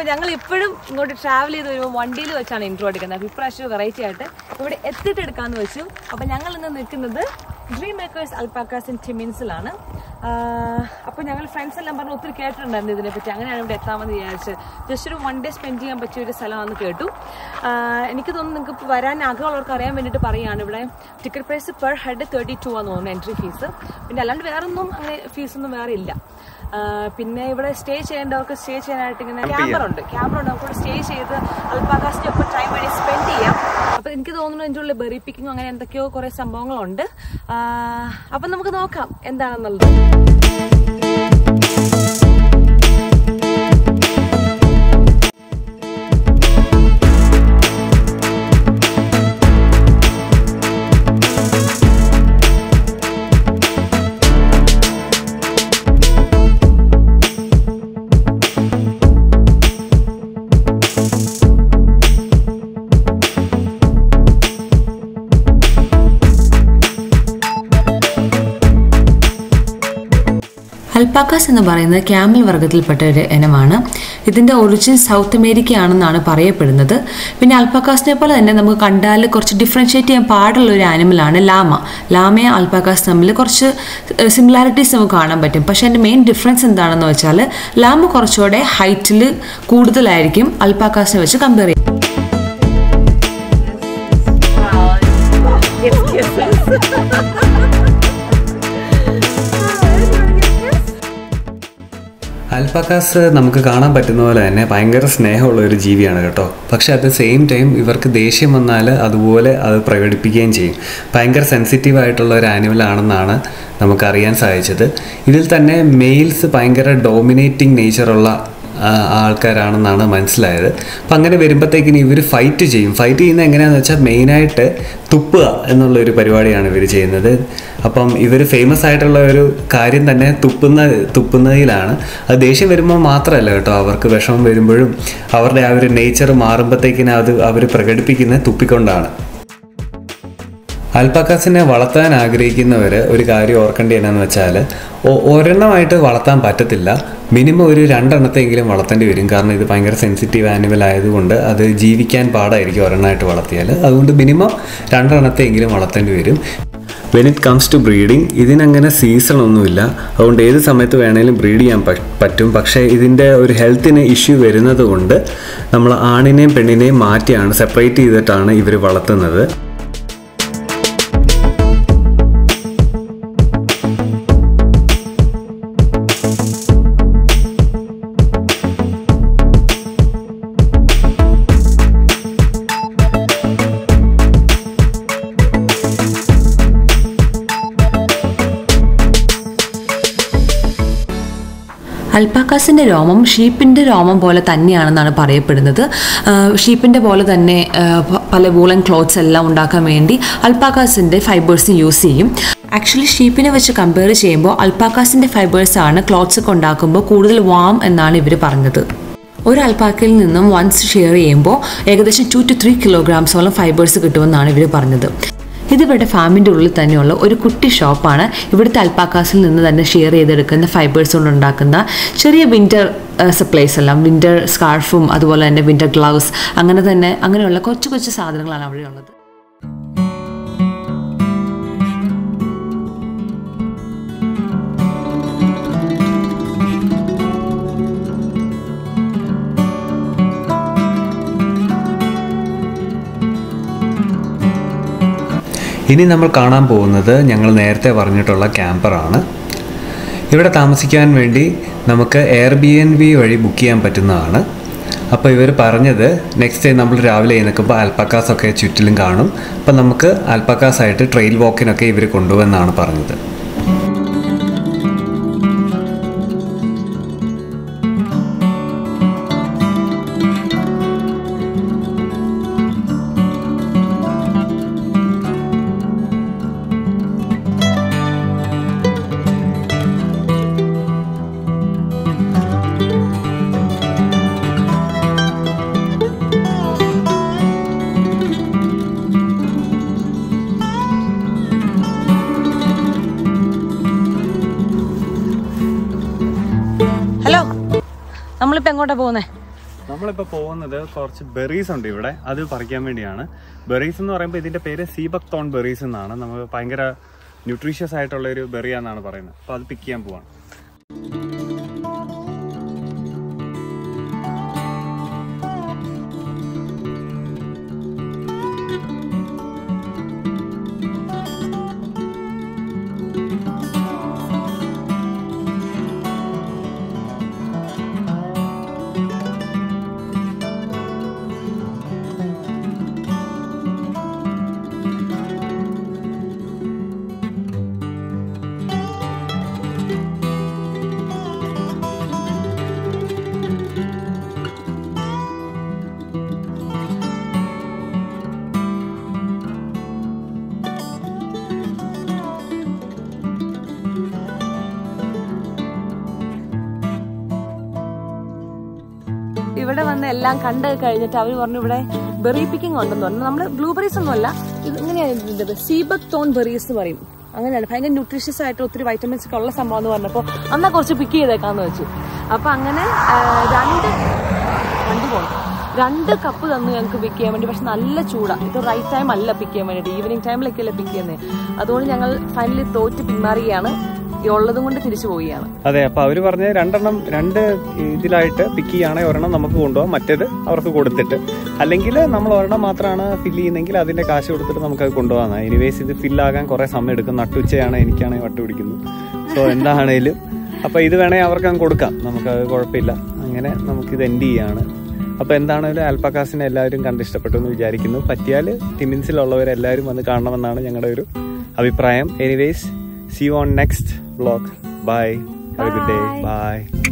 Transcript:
ഞങ്ങൾ ഇപ്പോഴും ഇങ്ങോട്ട് ട്രാവൽ ചെയ്ത് വരുമ്പോൾ വണ്ടിയിൽ വെച്ചാണ് ഇൻട്രോ എടുക്കുന്നത് അപ്പോൾ ഇപ്രാവശ്യം വെറൈറ്റി ആയിട്ട് ഇവിടെ എത്തിയിട്ട് എടുക്കാമെന്ന് വെച്ചു അപ്പോൾ ഞങ്ങൾ ഇന്ന് നിൽക്കുന്നത് ഡ്രീം മേക്കേഴ്സ് അൽപ്പാക്കാസ് ഇൻ ടിമിൻസിലാണ് അപ്പോൾ ഞങ്ങൾ ഫ്രണ്ട്സ് എല്ലാം പറഞ്ഞ് ഒത്തിരി കേട്ടിട്ടുണ്ടായിരുന്നു ഇതിനെപ്പറ്റി അങ്ങനെയാണ് ഇവിടെ എത്താമെന്ന് വിചാരിച്ചത് ജസ്റ്റ് ഒരു വൺ ഡേ സ്പെൻഡ് ചെയ്യാൻ പറ്റിയ ഒരു സ്ഥലമാണെന്ന് കേട്ടു ആഹ് എനിക്ക് തോന്നുന്നു നിങ്ങൾക്ക് ഇപ്പോൾ വരാൻ ആഗ്രഹമുള്ളവർക്ക് അറിയാൻ വേണ്ടിയിട്ട് പറയുകയാണ് ഇവിടെ ticket price per head thirty two ആണെന്ന് തോന്നുന്നു എൻട്രി ഫീസ് പിന്നെ അല്ലാണ്ട് വേറൊന്നും അങ്ങനെ ഫീസൊന്നും വേറെ ഇല്ല ആഹ് പിന്നെ ഇവിടെ സ്റ്റേ ചെയ്യേണ്ടവർക്ക് സ്റ്റേ ചെയ്യാനായിട്ട് ഇങ്ങനെ ക്യാമറ ഉണ്ട് ക്യാമറ ഉണ്ട് നമുക്ക് സ്റ്റേ ചെയ്ത് അൽപ്പാക്കാസിന്റെ ഒപ്പം ടൈം വേണ്ടി സ്പെൻഡ് ചെയ്യാം അപ്പൊ എനിക്ക് തോന്നുന്നു എൻ്റെ ഉള്ളിൽ ബെറി പിക്കിങ്ങും അങ്ങനെ എന്തൊക്കെയോ കുറെ സംഭവങ്ങളുണ്ട് ആഹ് അപ്പൊ നമുക്ക് നോക്കാം എന്താണെന്നുള്ളത് അൽപ്പാക്കാസ് എന്ന് പറയുന്നത് ക്യാമൽ വർഗത്തിൽപ്പെട്ട ഒരു ഇനമാണ് ഇതിൻ്റെ ഒറിജിൻ സൗത്ത് അമേരിക്ക ആണെന്നാണ് പറയപ്പെടുന്നത് പിന്നെ അൽപ്പാക്കാസിനെ പോലെ തന്നെ നമുക്ക് കണ്ടാൽ കുറച്ച് ഡിഫറൻഷ്യേറ്റ് ചെയ്യാൻ പാടുള്ള ഒരു ആനിമലാണ് ലാമ ലാമയും അൽപ്പാക്കാസ് തമ്മിൽ കുറച്ച് സിമിലാരിറ്റീസ് നമുക്ക് കാണാൻ പറ്റും പക്ഷേ അതിൻ്റെ മെയിൻ ഡിഫറൻസ് എന്താണെന്ന് വെച്ചാൽ ലാമ കുറച്ചുകൂടെ ഹൈറ്റിൽ കൂടുതലായിരിക്കും അൽപ്പാക്കാസിനെ വെച്ച് കമ്പയർ ചെയ്യുന്നത് അൽപ്പക്കാസ് നമുക്ക് കാണാൻ പറ്റുന്ന പോലെ തന്നെ ഭയങ്കര സ്നേഹമുള്ള ഒരു ജീവിയാണ് കേട്ടോ പക്ഷെ അറ്റ് ദ സെയിം ടൈം ഇവർക്ക് ദേഷ്യം വന്നാൽ അതുപോലെ അത് പ്രകടിപ്പിക്കുകയും ചെയ്യും ഭയങ്കര സെൻസിറ്റീവ് ആയിട്ടുള്ള ഒരു ആനിമൽ ആണെന്നാണ് നമുക്കറിയാൻ സാധിച്ചത് ഇതിൽ തന്നെ മെയിൽസ് ഭയങ്കര ഡോമിനേറ്റിംഗ് നേച്ചറുള്ള ആ, ആൾക്കാരാണെന്നാണ് മനസ്സിലായത് അപ്പം അങ്ങനെ വരുമ്പോഴത്തേക്കിന് ഇവർ ഫൈറ്റ് ചെയ്യും ഫൈറ്റ് ചെയ്യുന്നത് എങ്ങനെയാണെന്ന് വെച്ചാൽ മെയിനായിട്ട് തുപ്പുക എന്നുള്ള ഒരു പരിപാടിയാണ് ഇവർ ചെയ്യുന്നത് അപ്പം ഇവർ ഫേമസ് ആയിട്ടുള്ള ഒരു കാര്യം തന്നെ തുപ്പുന്ന തുപ്പുന്നതിലാണ് അത് ദേഷ്യം വരുമ്പോൾ മാത്രമല്ല കേട്ടോ അവർക്ക് വിഷമം വരുമ്പോഴും അവരുടെ ആ ഒരു നേച്ചർ മാറുമ്പോഴത്തേക്കിന് അത് അവർ പ്രകടിപ്പിക്കുന്നത് തുപ്പിക്കൊണ്ടാണ് അൽപ്പക്കാസിനെ വളർത്താൻ ആഗ്രഹിക്കുന്നവർ ഒരു കാര്യം ഓർക്കേണ്ടത് എന്നാന്ന് വെച്ചാൽ ഒ- ഒരെണ്ണമായിട്ട് വളർത്താൻ പറ്റത്തില്ല മിനിമം ഒരു രണ്ടെണ്ണത്തെങ്കിലും വളർത്തേണ്ടി വരും കാരണം ഇത് ഭയങ്കര സെൻസിറ്റീവ് ആനിമൽ ആയതുകൊണ്ട് അത് ജീവിക്കാൻ പാടായിരിക്കും ഒരെണ്ണമായിട്ട് വളർത്തിയാൽ അതുകൊണ്ട് മിനിമം രണ്ടെണ്ണത്തെങ്കിലും വളർത്തേണ്ടി വരും when it comes to breeding ഇതിനങ്ങനെ സീസൺ ഒന്നുമില്ല അതുകൊണ്ട് ഏത് സമയത്ത് വേണേലും ബ്രീഡ് ചെയ്യാൻ പ- പറ്റും പക്ഷേ ഇതിൻ്റെ ഒരു ഹെൽത്തിന് ഇഷ്യൂ വരുന്നത് കൊണ്ട് നമ്മൾ ആണിനെയും പെണ്ണിനെയും മാറ്റിയാണ് സെപ്പറേറ്റ് ചെയ്തിട്ടാണ് ഇവർ വളർത്തുന്നത് അൽപ്പാക്കാസിന്റെ രോമം ഷീപ്പിന്റെ രോമം പോലെ തന്നെയാണെന്നാണ് പറയപ്പെടുന്നത് ഷീപ്പിന്റെ പോലെ തന്നെ ആ, പ- പല വൂളൻ ക്ലോത്ത്സ് എല്ലാം ഉണ്ടാക്കാൻ വേണ്ടി അൽപ്പാക്കാസിന്റെ ഫൈബേഴ്സ് യൂസ് ചെയ്യും ആക്ച്വലി ഷീപ്പിനെ വെച്ച് കമ്പയർ ചെയ്യുമ്പോൾ അൽപ്പാക്കാസിന്റെ ഫൈബേഴ്സ് ആണ് ക്ലോത്ത്സ് ഒക്കെ ഉണ്ടാക്കുമ്പോൾ കൂടുതൽ വാം എന്നാണ് ഇവർ പറഞ്ഞത് ഒരു അൽപ്പാക്കയിൽ നിന്നും വൺസ് ഷെയർ ചെയ്യുമ്പോൾ ഏകദേശം ടു ടു ത്രീ കിലോഗ്രാംസോളം ഫൈബേഴ്സ് കിട്ടുമെന്നാണ് ഇവർ പറഞ്ഞത് ഇത് ഇവരുടെ ഫാമിൻ്റെ ഉള്ളിൽ തന്നെയുള്ള ഒരു കുട്ടി ഷോപ്പാണ് ഇവിടുത്തെ അൽപ്പാക്കാസിൽ നിന്ന് തന്നെ ഷെയർ ചെയ്തെടുക്കുന്ന ഫൈബേഴ്സ് കൊണ്ട് ഉണ്ടാക്കുന്ന ചെറിയ വിൻ്റർ സപ്ലൈസ് എല്ലാം വിൻ്റർ സ്കാർഫും അതുപോലെ തന്നെ വിൻ്റർ ഗ്ലൗസ് അങ്ങനെ തന്നെ അങ്ങനെയുള്ള കൊച്ചു കൊച്ചു സാധനങ്ങളാണ് അവിടെ ഉള്ളത് ഇനി നമ്മൾ കാണാൻ പോകുന്നത് ഞങ്ങൾ നേരത്തെ പറഞ്ഞിട്ടുള്ള ക്യാമ്പറാണ് ഇവിടെ താമസിക്കാൻ വേണ്ടി നമുക്ക് എയർ ബി എൻ ബി വഴി ബുക്ക് ചെയ്യാൻ പറ്റുന്നതാണ് അപ്പോൾ ഇവർ പറഞ്ഞത് നെക്സ്റ്റ് ഡേ നമ്മൾ രാവിലെ എഴുന്നേൽക്കുമ്പോൾ ആൽപ്പക്കാസ് ഒക്കെ ചുറ്റിലും കാണും അപ്പം നമുക്ക് ആൽപ്പക്കാസ് ആയിട്ട് ട്രെയിൽ വാക്കിനൊക്കെ ഇവർ കൊണ്ടുവന്നാണ് പറഞ്ഞത് ഹലോ നമ്മളിപ്പോ എങ്ങോട്ടാ പോകുന്നേ നമ്മളിപ്പോൾ പോകുന്നത് കുറച്ച് ബെറീസ് ഉണ്ട് ഇവിടെ അത് പറിക്കാൻ വേണ്ടിയാണ് ബെറീസ് എന്ന് പറയുമ്പോൾ ഇതിന്റെ പേര് സീബക് തോൺ ബെറീസ് എന്നാണ് നമ്മൾ ഭയങ്കര ന്യൂട്രീഷ്യസ് ആയിട്ടുള്ള ഒരു ബെറിയാന്നാണ് പറയുന്നത് അപ്പോൾ അത് പിക്ക് ചെയ്യാൻ പോവാണ് ഇവിടെ വന്ന് എല്ലാം കണ്ട് കഴിഞ്ഞിട്ട് അവർ പറഞ്ഞു ഇവിടെ ബെറി പിക്കിംഗ് ഉണ്ടെന്ന് പറഞ്ഞു നമ്മൾ ബ്ലൂബെറീസ് ഒന്നുമല്ല ഇത് ഇങ്ങനെയാണ് ഇതിന്റെ സീബക് തോൺ ബെറീസ് എന്ന് പറയും അങ്ങനെയാണ് ഭയങ്കര ന്യൂട്രീഷ്യസ് ആയിട്ട് ഒത്തിരി വൈറ്റമിൻസ് ഒക്കെ ഉള്ള സംഭവം എന്ന് പറഞ്ഞപ്പോൾ എന്നാ കുറച്ച് പിക്ക് ചെയ്തേക്കാന്ന് വെച്ചു അപ്പൊ അങ്ങനെ ആ, രണ്ട് വണ്ടി പോകണം രണ്ട് കപ്പ് തന്നു ഞങ്ങൾക്ക് പിക്ക് ചെയ്യാൻ വേണ്ടി പക്ഷെ നല്ല ചൂടാ ഇത് റൈറ്റ് ടൈം അല്ല പിക്ക് ചെയ്യാൻ വേണ്ടിയിട്ട് ഈവനിങ് ടൈമിലൊക്കെയല്ലേ പിക്ക് ചെയ്യുന്നത് അതുകൊണ്ട് ഞങ്ങൾ ഫൈനലി തോറ്റ് പിന്മാറുകയാണ് ഈ ഉള്ളതും കൊണ്ട് തിരിച്ചു പോവുകയാണ് അതെ അപ്പൊ അവര് പറഞ്ഞ രണ്ടെണ്ണം രണ്ട് ഇതിലായിട്ട് പിക്ക് ചെയ്യുകയാണെങ്കിൽ ഒരെണ്ണം നമുക്ക് കൊണ്ടുപോകാം മറ്റേത് അവർക്ക് കൊടുത്തിട്ട് അല്ലെങ്കിൽ നമ്മൾ ഒരെണ്ണം മാത്രമാണ് ഫില്ല് ചെയ്യുന്നെങ്കിൽ അതിന്റെ കാശ് കൊടുത്തിട്ട് നമുക്ക് അത് കൊണ്ടുപോകാം എനിവേസ് ഇത് ഫില്ലാകാൻ കുറെ സമയം എടുക്കും നട്ടുച്ചയാണ് എനിക്കാണെങ്കിൽ വട്ട് പിടിക്കുന്നത് സോ എന്താണേലും അപ്പൊ ഇത് വേണമെങ്കിൽ അവർക്ക് അങ്ങ് കൊടുക്കാം നമുക്കത് കുഴപ്പമില്ല അങ്ങനെ നമുക്കിത് എൻഡ് ചെയ്യാണ് അപ്പൊ എന്താണേലും ആൽപ്പക്കാസിനെ എല്ലാവരും കണ്ട് ഇഷ്ടപ്പെട്ടു എന്ന് വിചാരിക്കുന്നു പറ്റിയാൽ ടിമിൻസിലുള്ളവരെല്ലാവരും വന്ന് കാണണമെന്നാണ് ഞങ്ങളുടെ ഒരു അഭിപ്രായം anyways see on next vlog bye have a good day by